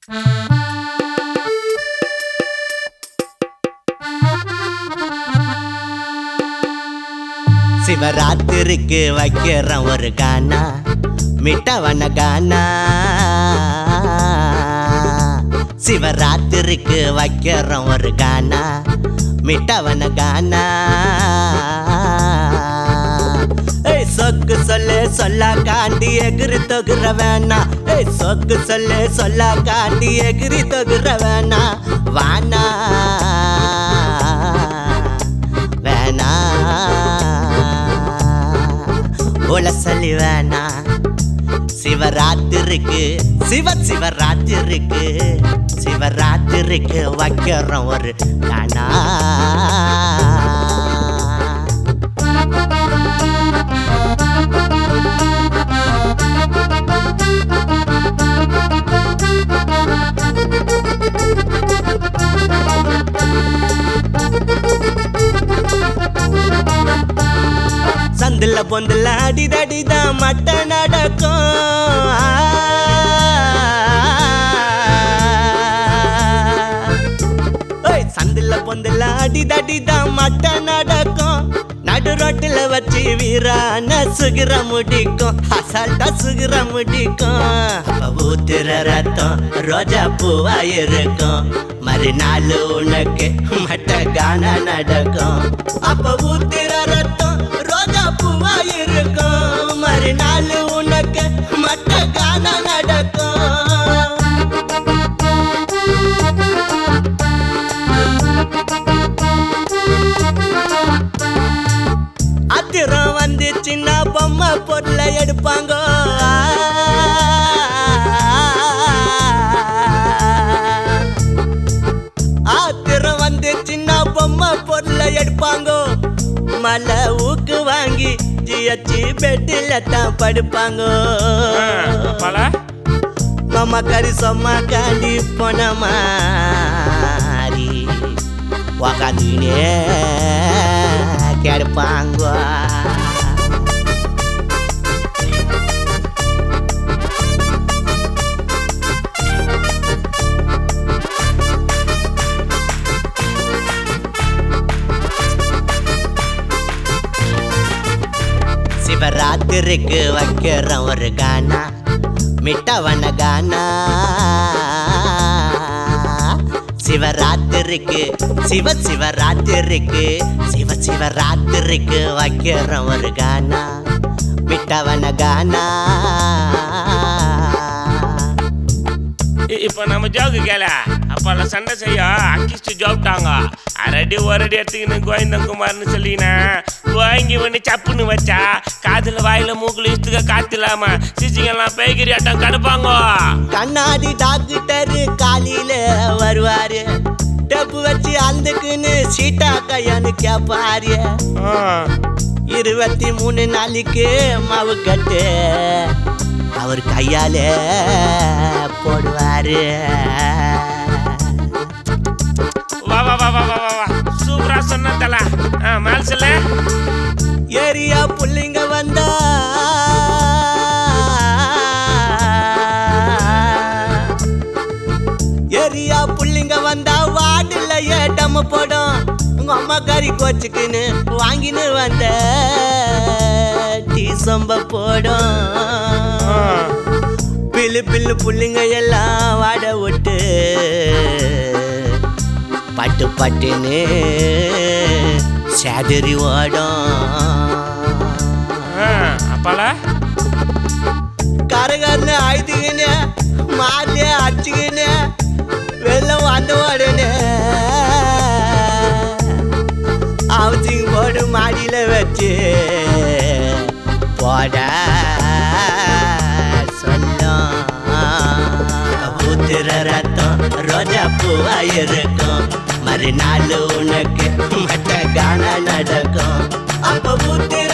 சிவராத்திரிக்கு வைக்கிறோம் ஒரு கானா மிட்டவன கானா சிவராத்திரிக்கு வைக்கிறோம் ஒரு கானா மிட்டவன கானா ஏய் சொக்கு சொல்லு சொல்ல காண்டி எகிரி தொகுற வேணா ஏய் சொக்கு சொல்லு சொல்ல காண்டி எகிரி தொகுற வேணா வானா வேணா உலசலி வேணா சிவராத்திரிக்கு சிவ சிவராத்திரிக்கு சிவராத்திரிக்கு வைக்கிறோம் ஒரு கானா சந்துல பொந்துல அடிதடிதான் மட்ட நடக்கும் ஏய், சந்துல பொந்துல அடிதடிதான் மட்ட நடக்கும் நடு ரோட்டுல வச்சு வீரான சுகிர முடிக்கும் அசால்ட்டா சுகிர முடிக்கும் அப்ப ஊத்துற ரத்தம் ரோஜா பூவா இருக்கும் மறுநாள் உனக்கு மட்ட கான நடக்கும் அப்ப ஊத்துற ரத்தம் ரோஜா பூவா இருக்கும் மறுநாள் உனக்கு மட்ட கான நடக்கும் அத்திரம் வந்து சின்ன பொம்மை பொருளை எடுப்பாங்க ஆத்திரம் வந்து சின்ன பொம்மை பொருளை எடுப்பாங்க மலை ஊக்கு வாங்கி ஜியச்சி பெட்டில தான் படுப்பாங்க பல மாமா கறி சொம்மா காண்டி போன மாதிரி உக்காந்துனே கிடப்பாங்க சிவராத்திரிக்கு வைக்கிறோம் ஒரு கானா மிட்டவன கானா சிவராத்திரிக்கு சிவ சிவராத்திரிக்கு சிவ சிவராத்திரிக்கு வைக்கிறோம் ஒரு கானா மிட்டவன கானா இ- இப்ப நம்ம ஜோக்கு கேள அப்பெல்லாம் சண்டை செய்ய அக்கிஸ்ட் ஜோப்டாங்க அரடி ஒரு அடி எடுத்துக்கின்னு கோவிந்தங்குமார்னு சொல்லினா வாங்கி ஒன்று சப்புன்னு வச்சா காதுல வாயில மூக்குல இஷ்டுக்க காத்துலாம சிசிங்கெல்லாம் பேய்கிரி ஆட்டம் கடுப்பாங்க கண்ணாடி டாக்டர் காலையில வருவாரு டப்பு வச்சு அந்துக்குன்னு சீட்டா கையான்னு கேப்பாரு ஆ, இருபத்தி மூணு நாளைக்கு மாவு கட்டு அவர் கையால போடுவாரு வா வா வா வா வா வா வா சூப்பரா சொன்ன தல மேல் சொல்ல ஏரியா புள்ளிங்க வந்தா ஏரியா புள்ளிங்க வந்தா வார்டுல ஏட்டம் போடும் உங்க அம்மா கறி கோச்சுக்குன்னு வாங்கின்னு வந்த டீ சொம்ப போடும் பில்லு பில்லு புள்ளிங்க எல்லாம் வாட விட்டு பட்டு பட்டுன்னு சேதறி ஓடும் அப்பால கரகரன்னு அழுதுகின்னு மாலைய அடிச்சுக்கின்னு வெள்ளம் வந்த உடனே ஹவுசிங் போர்டு மாடியில வச்சு போட சொல்லும் ஊத்துற ரத்தம் ரோஜா பூவா இருக்கும் மறுநாள் உனக்கு மட்ட கான நடக்கும் அப்ப ஊத்துற